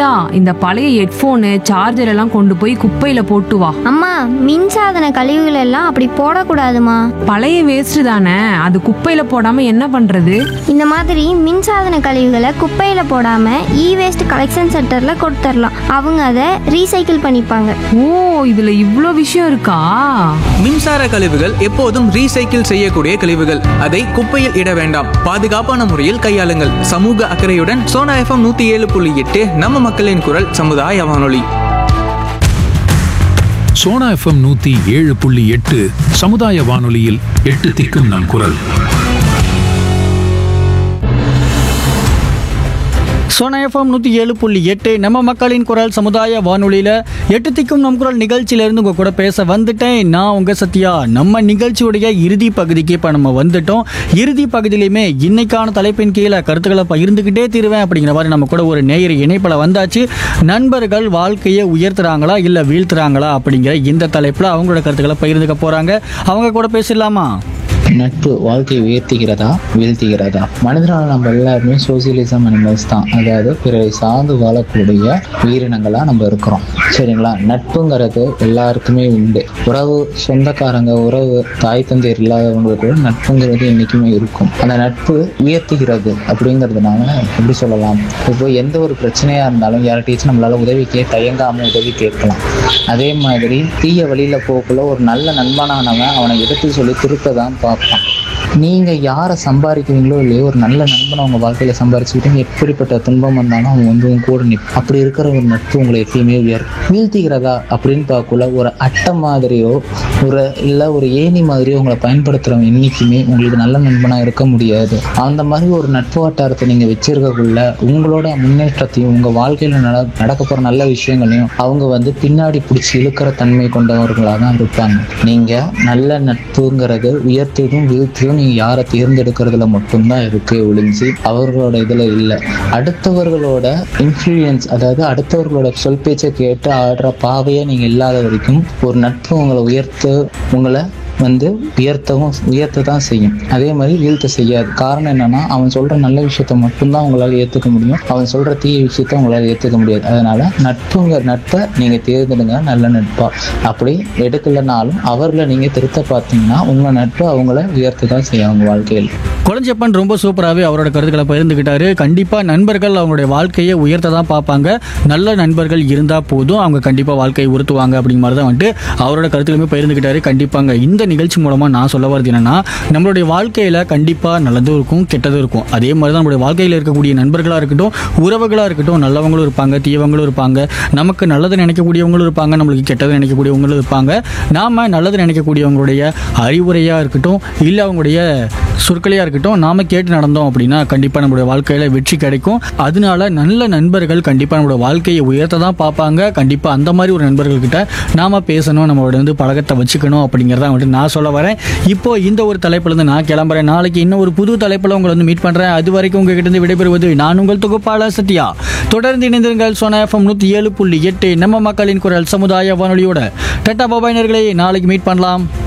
கீதா இந்த பழைய headphone charger எல்லாம் கொண்டு போய் குப்பையில போட்டு வா அம்மா மின்சாதன கழிவுகள் எல்லாம் அப்படி போடக்கூடாதுமா பழைய வேஸ்ட் தானே அது குப்பையில போடாம என்ன பண்றது இந்த மாதிரி மின்சாதன கழிவுகளை குப்பையில போடாம இ வேஸ்ட் கலெக்ஷன் சென்டர்ல கொடுத்துடலாம் அவங்க அதை ரீசைக்கிள் பண்ணிப்பாங்க ஓ இதுல இவ்ளோ விஷயம் இருக்கா மின்சார கழிவுகள் எப்போதும் ரீசைக்கிள் செய்யக்கூடிய கழிவுகள் அதை குப்பையில் இட வேண்டாம் பாதுகாப்பான முறையில் கையாளுங்கள் சமூக அக்கறையுடன் சோனா எஃப்எம் நூத்தி ஏழு புள்ளி எட்டு நம்ம மக்களின் குரல் சமுதாய வானொலி சோனா எஃப்எம் நூத்தி ஏழு புள்ளி எட்டு சமுதாய வானொலியில் எட்டு திக்கும் நம் குரல் சோனா எஃப்எம் நூற்றி ஏழு புள்ளி எட்டு நம்ம மக்களின் குரல் சமுதாய வானொலியில் எட்டு திக்கும் நம் குரல் நிகழ்ச்சியிலேருந்து உங்கள் கூட பேச வந்துட்டேன் நான் உங்கள் சத்யா நம்ம நிகழ்ச்சியுடைய இறுதி பகுதிக்கு இப்போ நம்ம வந்துட்டோம் இறுதி பகுதியிலையுமே இன்னைக்கான தலைப்பின் கீழே கருத்துக்களை பகிர்ந்துக்கிட்டே தீருவேன் அப்படிங்கிற மாதிரி நம்ம கூட ஒரு நேயர் இணைப்பில் வந்தாச்சு நண்பர்கள் வாழ்க்கையை உயர்த்துறாங்களா இல்லை வீழ்த்துறாங்களா அப்படிங்கிற இந்த தலைப்பில் அவங்களோட கருத்துக்களை பகிர்ந்துக்க போகிறாங்க அவங்க கூட பேசிடலாமா நட்பு வாழ்க்கையை உயர்த்துகிறதா வீழ்த்துகிறதா மனிதனால நம்ம எல்லாருமே சோசியலிசம் அனிமல்ஸ் தான் அதாவது பிறரை சார்ந்து வாழக்கூடிய உயிரினங்களா நம்ம இருக்கிறோம் சரிங்களா நட்புங்கிறது எல்லாருக்குமே உண்டு உறவு சொந்தக்காரங்க உறவு தாய் தந்தையர் இல்லாதவங்க கூட நட்புங்கிறது என்னைக்குமே இருக்கும் அந்த நட்பு உயர்த்துகிறது அப்படிங்கிறதுனால எப்படி சொல்லலாம் இப்போ எந்த ஒரு பிரச்சனையா இருந்தாலும் யார்கிட்டயும் நம்மளால உதவி கே தயங்காம உதவி கேட்கலாம் அதே மாதிரி தீய வழியில போக்குள்ள ஒரு நல்ல நண்பனானவன் அவனை எடுத்து சொல்லி திருத்த தான் பார்ப்பான் நீங்க யாரை சம்பாதிக்கிறீங்களோ இல்லையோ ஒரு நல்ல நண்பனை உங்க வாழ்க்கையில சம்பாரிச்சுக்கிட்டு எப்படிப்பட்ட துன்பம் வந்தாலும் அவன் வந்து உங்க கூட நிற்பான் அப்படி இருக்கிற ஒரு நட்பு உங்களை எப்பயுமே உயர் வீழ்த்திக்கிறதா அப்படின்னு பார்க்கல ஒரு அட்டை மாதிரியோ ஒரு இல்லை ஒரு ஏணி மாதிரியோ உங்களை பயன்படுத்துறவன் என்னைக்குமே உங்களுக்கு நல்ல நண்பனா இருக்க முடியாது அந்த மாதிரி ஒரு நட்பு வட்டாரத்தை நீங்க வச்சிருக்கக்குள்ள உங்களோட முன்னேற்றத்தையும் உங்க வாழ்க்கையில நட நடக்க போற நல்ல விஷயங்களையும் அவங்க வந்து பின்னாடி பிடிச்சி இழுக்கிற தன்மை கொண்டவர்களாக தான் இருப்பாங்க நீங்க நல்ல நட்புங்கிறது உயர்த்ததும் வீழ்த்ததும் நீங்க யாரை தேர்ந்தெடுக்கிறதுல மட்டும்தான் இருக்கு ஒளிஞ்சு அவர்களோட இதுல இல்லை அடுத்தவர்களோட இன்ஃப்ளூயன்ஸ் அதாவது அடுத்தவர்களோட சொல் பேச்சை கேட்டு ஆடுற பாவையே நீங்க இல்லாத வரைக்கும் ஒரு நட்பு உங்களை உயர்த்த உங்களை வந்து உயர்த்தவும் உயர்த்த தான் செய்யும் அதே மாதிரி வீழ்த்த செய்யாது காரணம் என்னன்னா அவன் சொல்ற நல்ல விஷயத்த மட்டும்தான் உங்களால் ஏத்துக்க முடியும் அவன் சொல்ற தீய விஷயத்த உங்களால் ஏத்துக்க முடியாது அதனால நட்புங்கிற நட்பை நீங்க தேர்ந்தெடுங்க நல்ல நட்பா அப்படி எடுக்கலைனாலும் அவர்களை நீங்க திருத்த பார்த்தீங்கன்னா உங்க நட்பு அவங்கள உயர்த்த தான் செய்யும் அவங்க வாழ்க்கையில் குழஞ்சப்பன் ரொம்ப சூப்பராகவே அவரோட கருத்துக்களை பகிர்ந்துக்கிட்டாரு கண்டிப்பாக நண்பர்கள் அவங்களுடைய வாழ்க்கையை உயர்த்த தான் பார்ப்பாங்க நல்ல நண்பர்கள் இருந்தால் போதும் அவங்க கண்டிப்பாக வாழ்க்கையை உறுத்துவாங்க அப்படிங்கிற மாதிரி தான் வந்துட்டு அவரோட கருத்துக்களுமே பகிர்ந்துக்கிட்டாரு கண்டிப்பாங்க இந்த நிகழ்ச்சி மூலமாக நான் சொல்ல வரது என்னன்னா நம்மளுடைய வாழ்க்கையில் கண்டிப்பாக நல்லதும் இருக்கும் கெட்டதும் இருக்கும் அதே மாதிரி தான் நம்மளுடைய வாழ்க்கையில் இருக்கக்கூடிய நண்பர்களாக இருக்கட்டும் உறவுகளாக இருக்கட்டும் நல்லவங்களும் இருப்பாங்க தீயவங்களும் இருப்பாங்க நமக்கு நல்லது நினைக்கக்கூடியவங்களும் இருப்பாங்க நம்மளுக்கு கெட்டது நினைக்கக்கூடியவங்களும் இருப்பாங்க நாம் நல்லது நினைக்கக்கூடியவங்களுடைய அறிவுரையாக இருக்கட்டும் இல்லை அவங்களுடைய சொற்களையாக இருக்கட்டும் நாம கேட்டு நடந்தோம் அப்படின்னா கண்டிப்பாக நம்மளுடைய வாழ்க்கையில் வெற்றி கிடைக்கும் அதனால நல்ல நண்பர்கள் கண்டிப்பாக நம்மளோட வாழ்க்கையை உயர்த்த தான் பார்ப்பாங்க கண்டிப்பாக அந்த மாதிரி ஒரு நண்பர்கள்கிட்ட நாம பேசணும் நம்மளோட வந்து பழக்கத்தை வச்சுக்கணும் அப்படிங்கிறத வந்துட்டு நான் சொல்ல வரேன் இப்போ இந்த ஒரு தலைப்புலேருந்து நான் கிளம்புறேன் நாளைக்கு இன்னும் ஒரு புது தலைப்பில் உங்களை வந்து மீட் பண்ணுறேன் அது வரைக்கும் உங்ககிட்ட இருந்து விடைபெறுவது நான் உங்கள் தொகுப்பாளர் சத்யா தொடர்ந்து இணைந்திருங்கள் சோனா எஃப்எம் நூற்றி ஏழு புள்ளி எட்டு நம்ம மக்களின் குரல் சமுதாய வானொலியோட டட்டா பாபாயினர்களே நாளைக்கு மீட் பண்ணலாம்